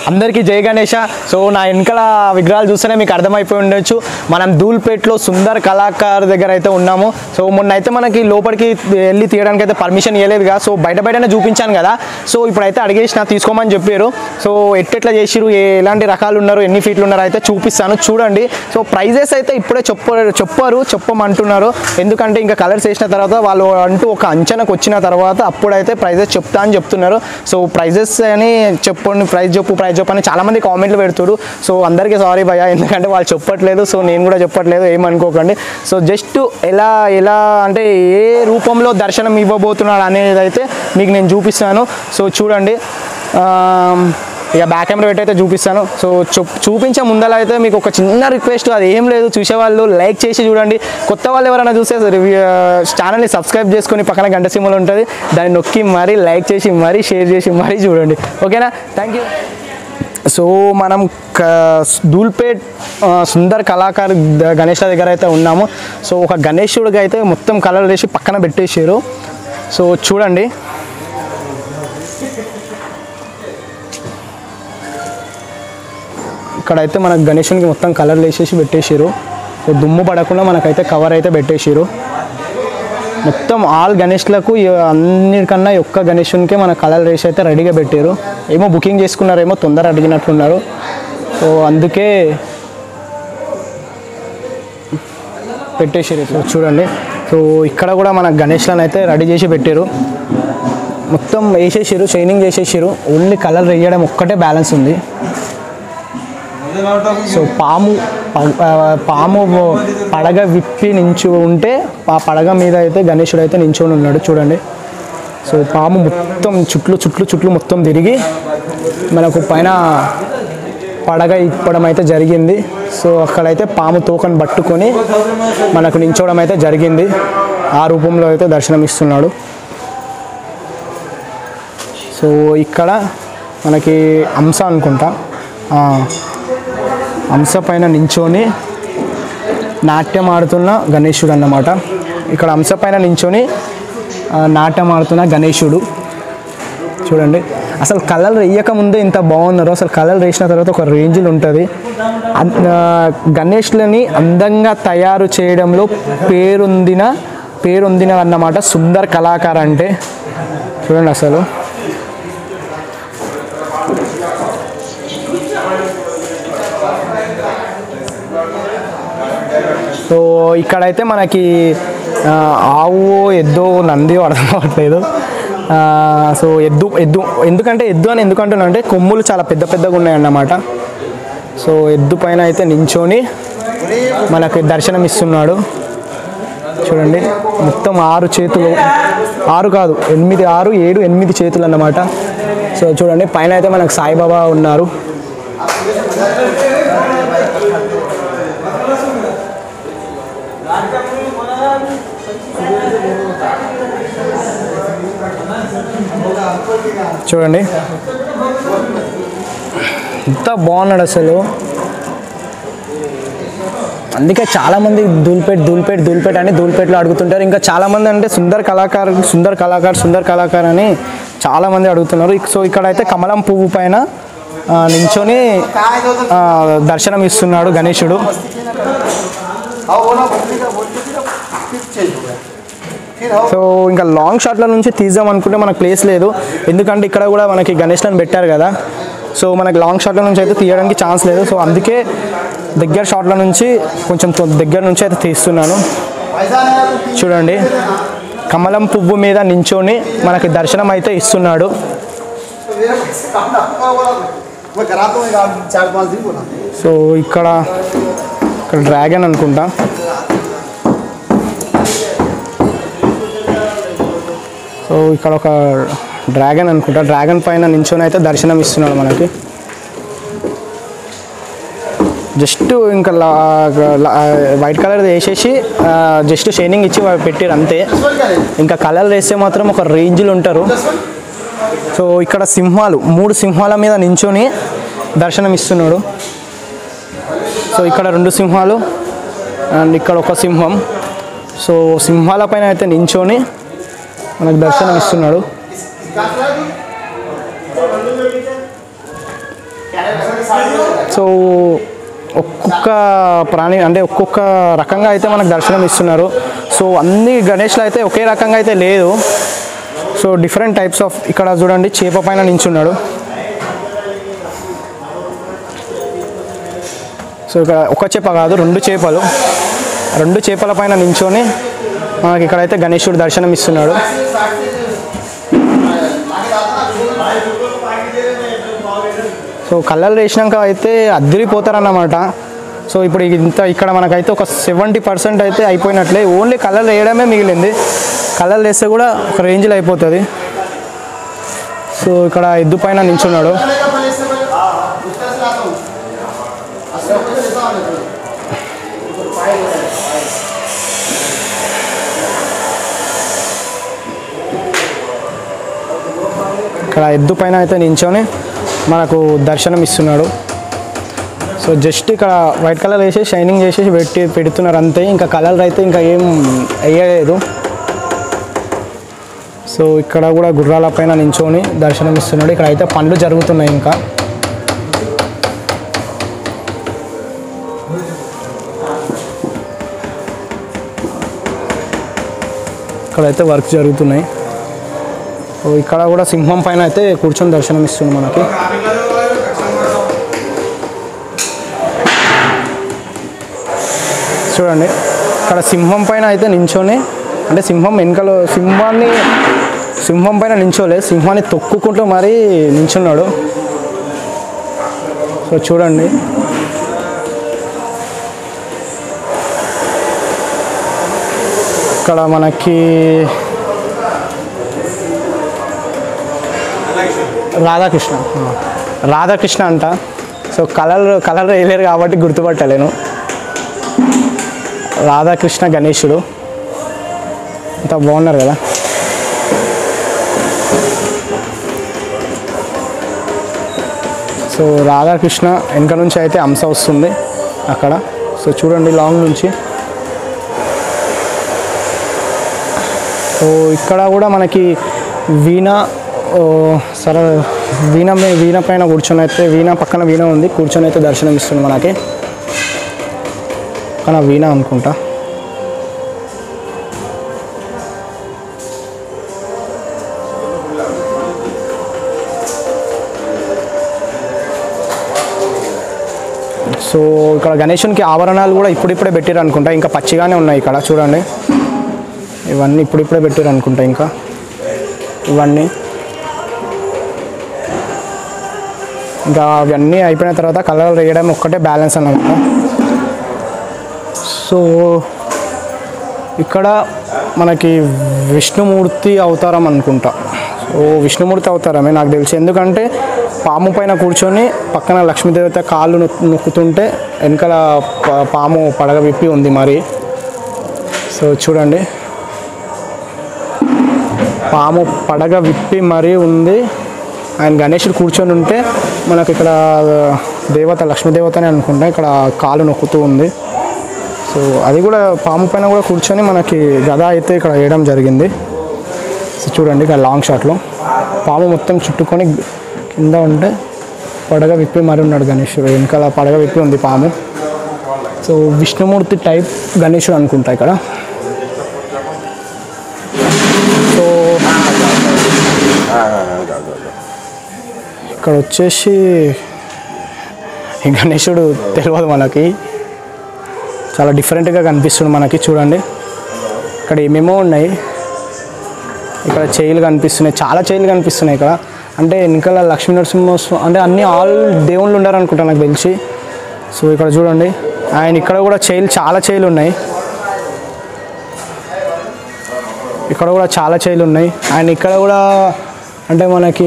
అందరికీ జై గణేష సో నా వెనకాల విగ్రహాలు చూస్తేనే మీకు అర్థమైపోయి ఉండొచ్చు మనం ధూల్పేట్లో సుందర్ కళాకార్ దగ్గర అయితే ఉన్నాము సో మొన్న అయితే మనకి లోపలికి వెళ్ళి తీయడానికి అయితే పర్మిషన్ ఇవ్వలేదుగా సో బయట బయటనే చూపించాను కదా సో ఇప్పుడైతే అడిగేసిన తీసుకోమని చెప్పారు సో ఎట్టెట్లా చేసిరు ఏ ఎలాంటి రకాలు ఉన్నారు ఎన్ని ఫీట్లు ఉన్నారు అయితే చూపిస్తాను చూడండి సో ప్రైజెస్ అయితే ఇప్పుడే చెప్ప చెప్పారు చెప్పమంటున్నారు ఎందుకంటే ఇంకా కలర్స్ వేసిన తర్వాత వాళ్ళు అంటూ ఒక అంచనాకు వచ్చిన తర్వాత అప్పుడైతే ప్రైజెస్ చెప్తా అని చెప్తున్నారు సో ప్రైజెస్ అని చెప్పండి ప్రైజ్ చెప్పు ప్రైజ్ చెప్పు అని చాలామంది కామెంట్లు పెడుతున్నారు సో అందరికీ సారీ భయ ఎందుకంటే వాళ్ళు చెప్పట్లేదు సో నేను కూడా చెప్పట్లేదు ఏమనుకోకండి సో జస్ట్ ఎలా ఎలా అంటే ఏ రూపంలో దర్శనం ఇవ్వబోతున్నాడు అనేది అయితే మీకు నేను చూపిస్తాను సో చూడండి ఆ, ఇక బ్యాక్ కెమెరా పెట్టి అయితే చూపిస్తాను సో చూ- చూపించే ముందర అయితే మీకు ఒక చిన్న రిక్వెస్ట్ అది ఏం లేదు చూసేవాళ్ళు లైక్ చేసి చూడండి కొత్త వాళ్ళు ఎవరైనా చూస్తే ఛానల్ని సబ్స్క్రైబ్ చేసుకొని పక్కన గంట సింబల్ ఉంటుంది దాన్ని నొక్కి మరీ లైక్ చేసి మరీ షేర్ చేసి మరీ చూడండి ఓకేనా థ్యాంక్ యూ సో మనం క- ధూల్పేట్ ఆ, సుందర్ కళాకార్ ద- గణేష్ దగ్గర అయితే ఉన్నాము సో ఒక గణేశుడికి అయితే మొత్తం కలర్ వేసి పక్కన పెట్టేసారు సో చూడండి ఇక్కడైతే మనకు గణేశునికి మొత్తం కలర్లు వేసేసి పెట్టేసారు సో దుమ్ము పడకుండా మనకైతే కవర్ అయితే పెట్టేసారు మొత్తం ఆల్ గణేష్లకు ఈ అన్నిటికన్నా ఈ ఒక్క గణేశునికే మన కలర్ వేసి అయితే రెడీగా పెట్టారు ఏమో బుకింగ్ చేసుకున్నారేమో తొందర అడిగినట్లున్నారు సో అందుకే పెట్టేసారు ఇట్లా చూడండి సో ఇక్కడ కూడా మన గణేష్లను అయితే రెడీ చేసి పెట్టారు మొత్తం వేసేసారు షైనింగ్ చేసేసారు ఓన్లీ కలర్ వేయడం ఒక్కటే బ్యాలెన్స్ ఉంది సో పాము ప- ఆ, పాము పడగ విప్పి నించు ఉంటే ఆ పడగ మీద అయితే గణేశుడు అయితే నించొని ఉన్నాడు చూడండి సో పాము మొత్తం చుట్లు చుట్లు చుట్లు మొత్తం తిరిగి మనకు పైన పడగ ఇప్పడం అయితే జరిగింది సో అక్కడైతే పాము తోకను పట్టుకొని మనకు నించోవడం అయితే జరిగింది ఆ రూపంలో అయితే దర్శనమిస్తున్నాడు సో ఇక్కడ మనకి అంశ అనుకుంటా ఆ, అంశ పైన నించొని నాట్యం ఆడుతున్న గణేశుడు అన్నమాట ఇక్కడ అంశ పైన నించొని ఆ, నాట్యం ఆడుతున్న గణేశుడు చూడండి అసలు కలర్ వేయక ముందే ఇంత బాగున్నారు అసలు కలర్ వేసిన తర్వాత ఒక రేంజ్లో ఉంటుంది అన్- ఆ, గణేష్లని అందంగా తయారు చేయడంలో పేరొందిన పేరొందిన అన్నమాట సుందర్ కళాకార అంటే చూడండి అసలు సో ఇక్కడైతే మనకి ఆ, ఆవు ఎద్దు నంది అర్థం అవ్వట్లేదు ఆ, సో ఎద్దు ఎద్దు ఎందుకంటే ఎద్దు అని ఎందుకు అంటున్నా అంటే కొమ్ములు చాలా పెద్ద పెద్దగా ఉన్నాయన్నమాట సో ఎద్దు పైన అయితే నించొని మనకి దర్శనం ఇస్తున్నాడు చూడండి మొత్తం ఆరు చేతులు ఆరు కాదు ఎనిమిది ఆరు ఏడు ఎనిమిది చేతులు అన్నమాట సో చూడండి పైన అయితే మనకు సాయిబాబా ఉన్నారు చూడండి ఎంత బాగున్నాడు అసలు అందుకే చాలా మంది ధూల్పేట్ ధూల్పేట్ ధూల్పేట్ అని ధూల్పేట్లో అడుగుతుంటారు ఇంకా చాలా మంది అంటే సుందర్ కళాకారు సుందర్ కళాకారు సుందర్ కళాకారు అని చాలా మంది అడుగుతున్నారు సో ఇక్కడ అయితే కమలం పువ్వు పైన ఆ, నించొని ఆ, దర్శనం ఇస్తున్నాడు గణేశుడు हाँ वो ना बोलने का बोलने का फिर चेंज हो गया फिर हम సో ఇంకా లాంగ్ షాట్ల నుంచి తీద్దాం అనుకుంటే మనకు ప్లేస్ లేదు ఎందుకంటే ఇక్కడ కూడా మనకి గణేష్లను పెట్టారు కదా సో మనకి లాంగ్ షాట్ల నుంచి అయితే తీయడానికి ఛాన్స్ లేదు సో అందుకే దగ్గర షాట్ల నుంచి కొంచెం తొ- దగ్గర నుంచి అయితే తీస్తున్నాను पैसा नहीं आया तो చూడండి కమలం పువ్వు మీద నించొని మనకి దర్శనం అయితే ఇస్తున్నాడు तो मेरा पैसे काम ना होगा बोला मैं कराता हूँ एक आध चार पाँच दिन बोला సో ఇక్కడ ఇక్కడ డ్రాగన్ అనుకుంటా సో ఇక్కడ ఒక డ్రాగన్ అనుకుంటా డ్రాగన్ పైన నించొని అయితే దర్శనం ఇస్తున్నాడు మనకి జస్ట్ ఇంకా వైట్ కలర్ వేసేసి జస్ట్ షైనింగ్ ఇచ్చి పెట్టారు అంతే दस क्या लेंगे ఇంకా కలర్ వేస్తే మాత్రం ఒక రేంజ్లో ఉంటారు दस वन సో ఇక్కడ సింహాలు మూడు సింహాల మీద నించొని దర్శనం ఇస్తున్నాడు సో ఇక్కడ రెండు సింహాలు అండ్ ఇక్కడ ఒక సింహం సో సింహాల పైన అయితే నించొని మనకు దర్శనం ఇస్తున్నాడు సో ఒక్కొక్క ప్రాణి అంటే ఒక్కొక్క రకంగా అయితే మనకు దర్శనం ఇస్తున్నారు సో అన్ని గణేష్లు అయితే ఒకే రకంగా అయితే లేదు సో డిఫరెంట్ టైప్స్ ఆఫ్ ఇక్కడ చూడండి చేప పైన నించున్నాడు సో ఇక్కడ ఒక చేప కాదు రెండు చేపలు రెండు చేపల పైన నించొని మనకి ఇక్కడైతే గణేశుడు దర్శనం ఇస్తున్నాడు సో కళ్ళలు వేసినాక అయితే అద్దరిపోతారన్నమాట సో ఇప్పుడు ఇంత ఇక్కడ మనకైతే ఒక సెవెంటీ పర్సెంట్ అయితే అయిపోయినట్లే ఓన్లీ కళ్ళలు వేయడమే మిగిలింది కళ్ళలు వేస్తే కూడా ఒక రేంజ్లో అయిపోతుంది సో ఇక్కడ ఎద్దు పైన నించున్నాడు ఇక్కడ ఎద్దు పైన అయితే నించొని మనకు దర్శనం ఇస్తున్నాడు సో జస్ట్ ఇక్కడ వైట్ కలర్ వేసి షైనింగ్ చేసేసి పెట్టి పెడుతున్నారు అంతే ఇంకా కలర్ అయితే ఇంకా ఏం వేయలేదు సో ఇక్కడ కూడా గుర్రాల పైన నించొని దర్శనం ఇస్తున్నాడు ఇక్కడ అయితే పనులు జరుగుతున్నాయి ఇంకా ఇక్కడైతే వర్క్ జరుగుతున్నాయి సో ఇక్కడ కూడా సింహం పైన అయితే కూర్చొని దర్శనం ఇస్తుంది మనకి చూడండి ఇక్కడ సింహం పైన అయితే నించొని అంటే సింహం వెనకలో సింహాన్ని సింహం పైన నించోలే సింహాన్ని తొక్కుకుంటూ మరీ నించున్నాడు సో చూడండి ఇక్కడ మనకి రాధాకృష్ణ ఆ. రాధాకృష్ణ అంట సో కలర్ కలర్ వేయలేరు కాబట్టి గుర్తుపట్టలేను రాధాకృష్ణ గణేశుడు అంత బాగున్నారు కదా సో రాధాకృష్ణ వెనక నుంచి అయితే అంశ వస్తుంది అక్కడ సో చూడండి లాంగ్ నుంచి సో ఇక్కడ కూడా మనకి వీణ ఓ, సర వీణ మీ- వీణ పైన కూర్చొని అయితే వీణ పక్కన వీణ ఉంది కూర్చొని అయితే దర్శనం ఇస్తుంది మనకి పక్కన వీణ అనుకుంటా సో ఇక్కడ గణేశునికి ఆభరణాలు కూడా ఇప్పుడిప్పుడే పెట్టారు అనుకుంటా ఇంకా పచ్చిగానే ఉన్నాయి ఇక్కడ చూడండి ఇవన్నీ ఇప్పుడిప్పుడే పెట్టారు అనుకుంటా ఇంకా ఇవన్నీ ఇంకా అవన్నీ అయిపోయిన తర్వాత కలర్ వేయడం ఒక్కటే బ్యాలెన్స్ అన్నమాట సో ఇక్కడ మనకి విష్ణుమూర్తి అవతారం అనుకుంటా సో విష్ణుమూర్తి అవతారమే నాకు తెలిసి ఎందుకంటే పాము పైన కూర్చొని పక్కన లక్ష్మీదేవత కాళ్ళు నొక్కు- నొక్కుతుంటే వెనకాల ప- పాము పడగ విప్పి ఉంది మరి సో చూడండి పాము పడగ విప్పి మరీ ఉంది ఆయన గణేశుడు కూర్చొని ఉంటే మనకి ఇక్కడ దేవత లక్ష్మీదేవతనే అనుకుంటా ఇక్కడ కాలు నొక్కుతూ ఉంది సో అది కూడా పాము పైన కూడా కూర్చొని మనకి గద అయితే ఇక్కడ వేయడం జరిగింది సో చూడండి ఇక్కడ లాంగ్ షాట్లో పాము మొత్తం చుట్టుకొని కింద ఉంటే పడగ విప్పి మరి ఉన్నాడు గణేశుడు వెనకాల పడగ విప్పి ఉంది పాము సో విష్ణుమూర్తి టైప్ గణేశుడు అనుకుంటా ఇక్కడ సో ఇక్కడ వచ్చేసి ఈ గణేశుడు తెలియదు మనకి చాలా డిఫరెంట్గా కనిపిస్తుంది మనకి చూడండి ఇక్కడ ఏమేమో ఉన్నాయి ఇక్కడ చేయిలు కనిపిస్తున్నాయి చాలా చేయిలు కనిపిస్తున్నాయి ఇక్కడ అంటే వెనకాల లక్ష్మీ నరసింహస్వామి అంటే అన్ని ఆల్ దేవుళ్ళు ఉన్నారు అనుకుంటా నాకు తెలిసి సో ఇక్కడ చూడండి ఆయన ఇక్కడ కూడా చేయిలు చాలా చేయిలు ఉన్నాయి ఇక్కడ కూడా చాలా చేయిలు ఉన్నాయి అండ్ ఇక్కడ కూడా అంటే మనకి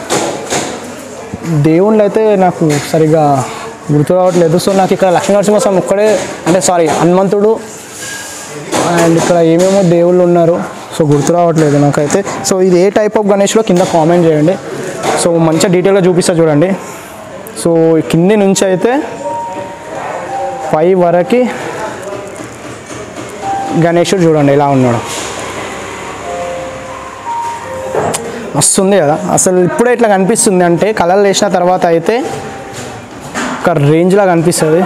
దేవుళ్ళు అయితే నాకు సరిగా గుర్తు రావట్లేదు సో నాకు ఇక్కడ లక్ష్మీ నరసింహస్వామి ఒక్కడే అంటే సారీ హనుమంతుడు అండ్ ఇక్కడ ఏమేమో దేవుళ్ళు ఉన్నారు సో గుర్తు రావట్లేదు నాకైతే సో ఇది ఏ టైప్ ఆఫ్ గణేష్లో కింద కామెంట్ చేయండి సో మంచిగా డీటెయిల్గా చూపిస్తా చూడండి సో కింది నుంచి అయితే పై వరకు గణేశుడు చూడండి ఎలా ఉన్నాడు వస్తుంది కదా అసలు ఇప్పుడే ఇట్లా కనిపిస్తుంది అంటే కలర్లు వేసిన తర్వాత అయితే ఒక రేంజ్ లాగా అనిపిస్తుంది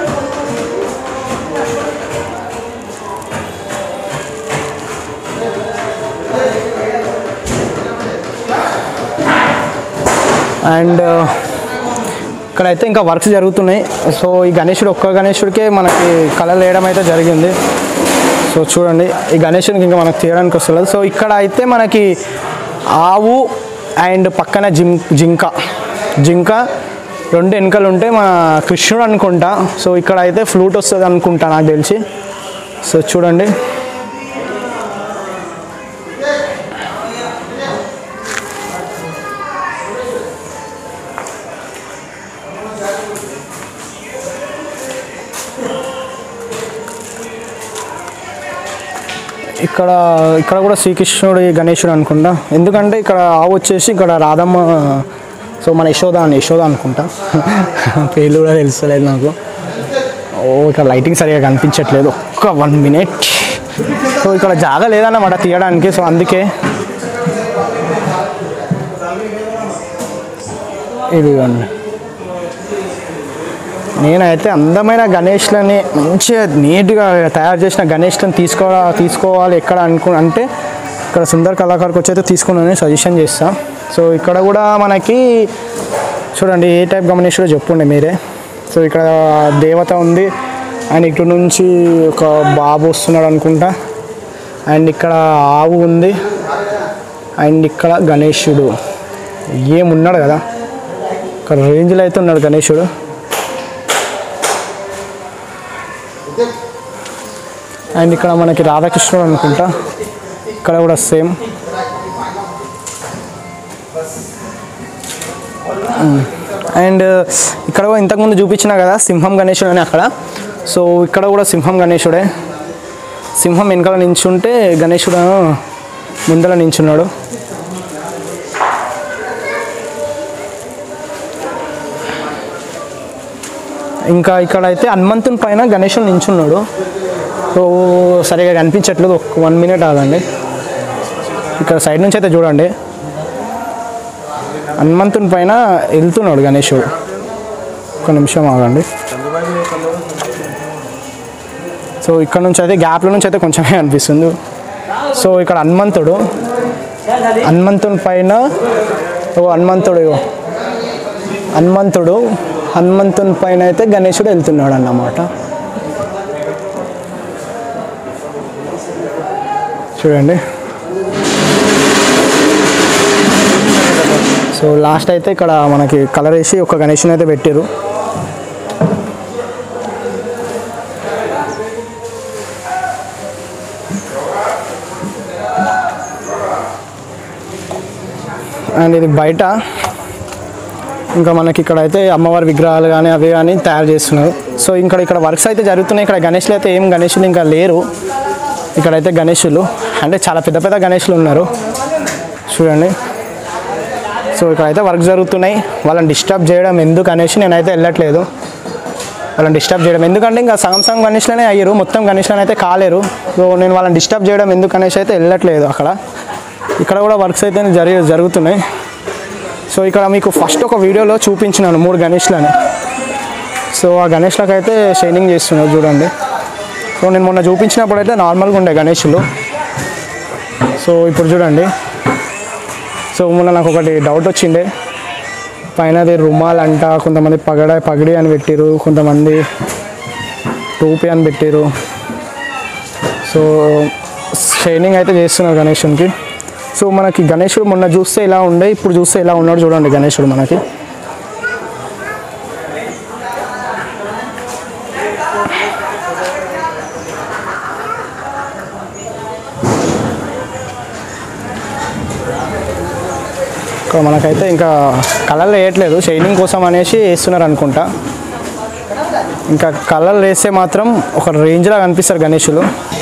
అండ్ ఇక్కడైతే ఇంకా వర్క్స్ జరుగుతున్నాయి సో ఈ గణేశుడు ఒక్క గణేశుడికే మనకి కళలు వేయడం అయితే జరిగింది సో చూడండి ఈ గణేశునికి ఇంకా మనకు తీయడానికి వస్తలేదు సో ఇక్కడ అయితే మనకి ఆవు అండ్ పక్కన జిం జింక జింక రెండు వెనకలు ఉంటే మన కృష్ణుడు అనుకుంటా సో ఇక్కడ అయితే ఫ్లూట్ వస్తుంది అనుకుంటా నాకు తెలిసి సో చూడండి ఇక్కడ ఇక్కడ కూడా శ్రీకృష్ణుడు గణేశుడు అనుకుంటా ఎందుకంటే ఇక్కడ ఆవు వచ్చేసి ఇక్కడ రాధమ్మ సో మన యశోద అని యశోద అనుకుంటా పేర్లు కూడా తెలుస్తలేదు నాకు ఓ ఇక్కడ లైటింగ్ సరిగా కనిపించట్లేదు ఒక్క వన్ మినిట్ సో ఇక్కడ జాగా లేదన్నమాట తీయడానికి సో అందుకే ఇదిగోండి నేనైతే అందమైన గణేష్లని మంచిగా నీట్గా తయారు చేసిన గణేష్లను తీసుకో తీసుకోవాలి ఎక్కడ అనుకు అంటే ఇక్కడ సుందర్ కళాకారుకి వచ్చి అయితే తీసుకున్నాను సజెషన్ చేస్తా సో ఇక్కడ కూడా మనకి చూడండి ఏ టైప్ గమనించాడో చెప్పుండే మీరే సో ఇక్కడ దేవత ఉంది అండ్ ఇటు నుంచి ఒక బాబు వస్తున్నాడు అనుకుంటా అండ్ ఇక్కడ ఆవు ఉంది అండ్ ఇక్కడ గణేశుడు ఏమున్నాడు కదా ఇక్కడ రేంజ్లో అయితే ఉన్నాడు గణేశుడు అండ్ ఇక్కడ మనకి రాధాకృష్ణుడు అనుకుంటా ఇక్కడ కూడా సేమ్ అండ్ ఇక్కడ కూడా ఇంతకుముందు చూపించిన కదా సింహం గణేశుడు అని అక్కడ సో ఇక్కడ కూడా సింహం గణేశుడే సింహం వెనకాల నించుంటే గణేశుడు ముందర నించున్నాడు ఇంకా ఇక్కడ అయితే హనుమంతుని పైన గణేశుడు నించున్నాడు సో సరిగా కనిపించట్లేదు ఒక వన్ మినిట్ ఆగండి ఇక్కడ సైడ్ నుంచి అయితే చూడండి హనుమంతుని పైన వెళ్తున్నాడు గణేశుడు ఒక నిమిషం ఆగండి సో ఇక్కడ నుంచి అయితే గ్యాప్ల నుంచి అయితే కొంచెమే అనిపిస్తుంది సో ఇక్కడ హనుమంతుడు హనుమంతుని పైన ఓ హనుమంతుడు ఇగో. హనుమంతుడు హనుమంతుని పైన అయితే గణేశుడు వెళ్తున్నాడు అన్నమాట చూడండి సో లాస్ట్ అయితే ఇక్కడ మనకి కలర్ వేసి ఒక గణేషుని అయితే పెట్టారు అండ్ ఇది బయట ఇంకా మనకి ఇక్కడ అయితే అమ్మవారి విగ్రహాలు కానీ అవి కానీ తయారు చేస్తున్నారు సో ఇంకా ఇక్కడ వర్క్స్ అయితే జరుగుతున్నాయి ఇక్కడ గణేష్లు అయితే ఏం గణేషులు ఇంకా లేరు ఇక్కడైతే గణేషులు అంటే చాలా పెద్ద పెద్ద గణేషులు ఉన్నారు చూడండి సో ఇక్కడైతే వర్క్ జరుగుతున్నాయి వాళ్ళని డిస్టర్బ్ చేయడం ఎందుకు అనేసి నేనైతే వెళ్ళట్లేదు వాళ్ళని డిస్టర్బ్ చేయడం ఎందుకంటే ఇంకా సగం సగం గణేష్లనే అయ్యారు మొత్తం గణేష్లను అయితే కాలేరు సో నేను వాళ్ళని డిస్టర్బ్ చేయడం ఎందుకు అనేసి అయితే వెళ్ళట్లేదు అక్కడ ఇక్కడ కూడా వర్క్స్ అయితే జరి జరుగుతున్నాయి సో ఇక్కడ మీకు ఫస్ట్ ఒక వీడియోలో చూపించినాను మూడు గణేష్లని సో ఆ గణేష్లకు అయితే షైనింగ్ చేస్తున్నారు చూడండి సో నేను మొన్న చూపించినప్పుడు అయితే నార్మల్గా ఉండే గణేషులు సో ఇప్పుడు చూడండి సో మొన్న నాకు ఒకటి డౌట్ వచ్చిండే పైన అది రుమాల్ అంట కొంతమంది పగడ పగిడి అని పెట్టిరు కొంతమంది టోపీ అని పెట్టిరు సో షైనింగ్ అయితే చేస్తున్నారు గణేషునికి సో మనకి గణేశుడు మొన్న చూస్తే ఇలా ఉండే ఇప్పుడు చూస్తే ఇలా ఉన్నాడు చూడండి గణేశుడు మనకి ఇక్కడ మనకైతే ఇంకా కలర్లు వేయట్లేదు షైనింగ్ కోసం అనేసి వేస్తున్నారు అనుకుంటా ఇంకా కలర్లు వేస్తే మాత్రం ఒక రేంజ్లో కనిపిస్తారు గణేషులు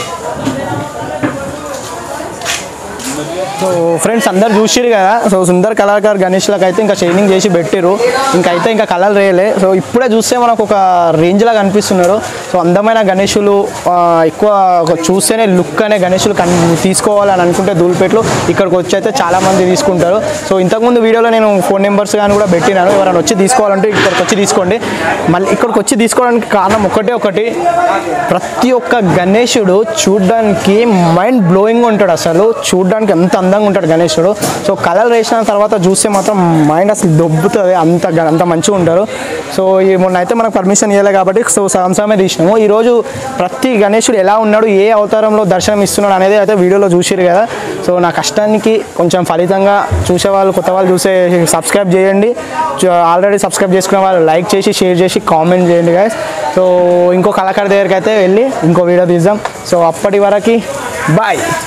సో ఫ్రెండ్స్ అందరు చూసిరు కదా సో సుందర్ కళాకారు గణేష్లకు అయితే ఇంకా షైనింగ్ చేసి పెట్టిరు ఇంకా అయితే ఇంకా కలర్ రేయలే సో ఇప్పుడే చూస్తే మనకు ఒక రేంజ్లా కనిపిస్తున్నారు సో అందమైన గణేషులు ఆ, ఎక్కువ ఒక చూస్తేనే లుక్ అనే గణేషులు కన్ తీసుకోవాలని అనుకుంటే ధూల్పేటలో ఇక్కడికి వచ్చి అయితే చాలా మంది తీసుకుంటారు సో ఇంతకుముందు వీడియోలో నేను ఫోన్ నెంబర్స్ కానీ కూడా పెట్టినాను ఎవరైనా వచ్చి తీసుకోవాలంటే ఇక్కడికి వచ్చి తీసుకోండి మళ్ళీ ఇక్కడికి వచ్చి తీసుకోవడానికి కారణం ఒకటే ఒకటి ప్రతి ఒక్క గణేశుడు చూడడానికి మైండ్ బ్లోయింగ్ ఉంటాడు అసలు చూడడానికి ఎంత అందంగా ఉంటాడు గణేశుడు సో కలర్ వేసిన తర్వాత చూస్తే మాత్రం మైండ్ అసలు దొబ్బుతుంది అంత గ- అంత మంచిగా ఉంటారు సో ఈ మొన్న అయితే మనకు పర్మిషన్ ఇవ్వలేదు కాబట్టి సో సంసమే తీసినాము ఈరోజు ప్రతి గణేశుడు ఎలా ఉన్నాడు ఏ అవతారంలో దర్శనం ఇస్తున్నాడు అనేది అయితే వీడియోలో చూసిరు కదా సో నా కష్టానికి కొంచెం ఫలితంగా చూసే వాళ్ళు కొత్త వాళ్ళు చూసే సబ్స్క్రైబ్ చేయండి ఆల్రెడీ సబ్స్క్రైబ్ చేసుకున్న వాళ్ళు లైక్ చేసి షేర్ చేసి కామెంట్ చేయండి గాయస్ సో ఇంకో కళాకారు దగ్గరికి అయితే వెళ్ళి ఇంకో వీడియో తీద్దాం సో అప్పటి వరకు బాయ్